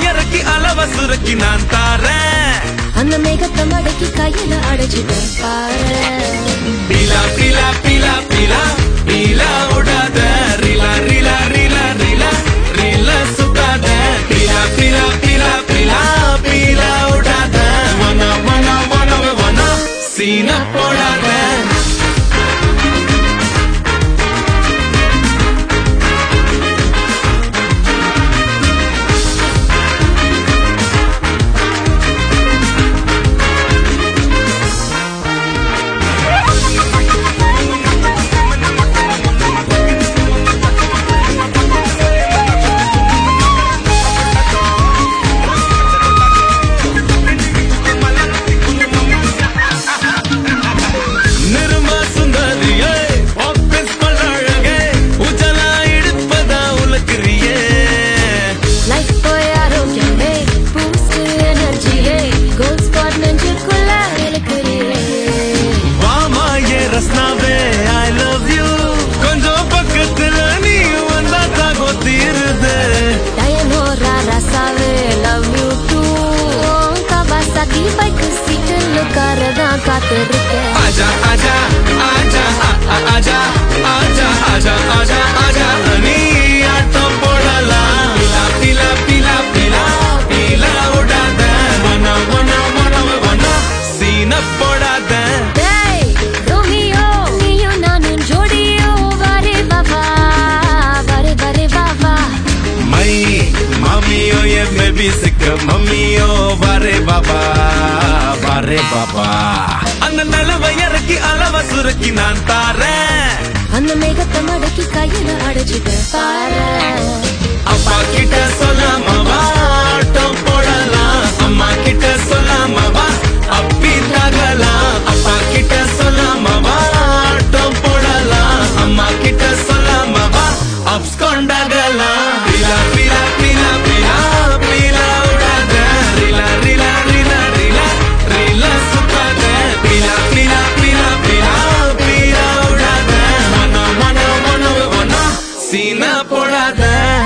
இறக்கி அளவ சுருக்கி நான் தாரேன் அந்த மேகத்தை மடக்கி கையில அடைச்சிட்டேன் பாரு பீலா பீலா பீலா பீலா பீலா விடாத ரீலா ரீலா ரீலா ரீலா ரீலா சுத்தாத பீலா பீலா பீலா பீலா பீலா விடாத வனா வனா வனா வனா சீன போடாத நிர்மா சுந்தரியே ஆபீஸ் பழகே உஜலா இடுப்பதா உலக்கிறியே லைஃப் போய் ஆரோக்கியமே பூஸ்ட் எனர்ஜியே கோல்ட் ஸ்பாட் நெஞ்சுக்குள்ள இருக்கிறியே வாமா ஏ ரஸ்னாவே ஐ லவ் யூ கொஞ்சம் பக்கத்துல நீ வந்தா தாகோ தீருது டயனோரா ரசாவே love you too Kawasaki bike சீட்டில் உட்காரதான் காத்திருக்கேன் ஆஜா ஆஜா ஆஜா ஆ- ஆ- ஆஜா ஆஜா ஆஜா ஆஜா ஆஜா நீ ஆட்டம் போடலாம் பிலா பிலா பிலா பிலா பிலா விடாத வன வன வன வன சீன போடாத டேய் ரோமியோ நீயும் நானும் ஜோடியோ வரே பாபா வரே வரே பாபா மை மம்மியோ ये बेबी सिक மம்மியோ வரே பாபா வரே பாபா அந்த நிலவை இறக்கி அளவ சுருக்கி நான் தாரேன் அந்த மேகத்தை மடக்கி கையில அடைச்சிட்டேன் பாரு அப்பா கிட்ட சொல்லாம வா ஆட்டம் போடலாம் அம்மா கிட்ட சொல்லாம வா அப்பி தகலாம் அப்பா கிட்ட சொல்லாம வா ஆட்டம் போடலாம் அம்மா கிட்ட சொல்லாம வா அப்ஸ் கொண்டாகலாம் பீலா பீலா பீலா பீலா பீலா விடாத ரீலா ரீலா ரீலா ரீலா ரீலா சுத்தாத பீலா பீலா பீலா பீலா பீலா விடாத மன மன மன மன சீனா போடாத